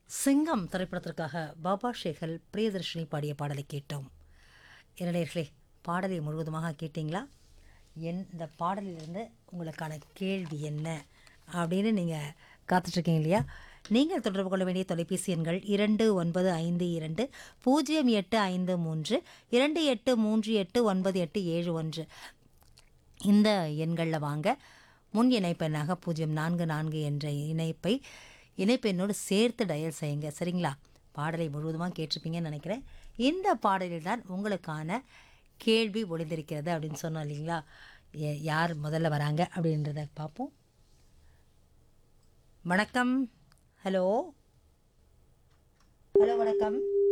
சிங்கம் திரைப்படத்திற்காக பாபா ஷேகல் பிரியதர்ஷினி பாடிய பாடலை கேட்டோம் இரண்டர்களே பாடலை முழுவதுமாக கேட்டிங்களா என் இந்த பாடலிலிருந்து உங்களுக்கான கேள்வி என்ன அப்படின்னு நீங்கள் காத்துட்ருக்கீங்க இல்லையா நீங்கள் தொடர்பு கொள்ள வேண்டிய தொலைபேசி எண்கள் இரண்டு ஒன்பது ஐந்து இரண்டு பூஜ்ஜியம் எட்டு ஐந்து மூன்று இரண்டு எட்டு மூன்று எட்டு ஒன்பது எட்டு ஏழு ஒன்று இந்த எண்களில் வாங்க முன் இணைப்பெண்ணாக பூஜ்ஜியம் நான்கு நான்கு என்ற இணைப்பை இணைப்பெண்ணோடு சேர்த்து டயல் செய்யுங்க சரிங்களா பாடலை முழுவதுமாக கேட்டிருப்பீங்கன்னு நினைக்கிறேன் இந்த பாடலில் தான் உங்களுக்கான கேள்வி ஒளிந்திருக்கிறது அப்படின்னு சொன்னோம் இல்லைங்களா ய- யார் முதல்ல வராங்க அப்படின்றத பார்ப்போம் வணக்கம் ஹலோ ஹலோ வணக்கம்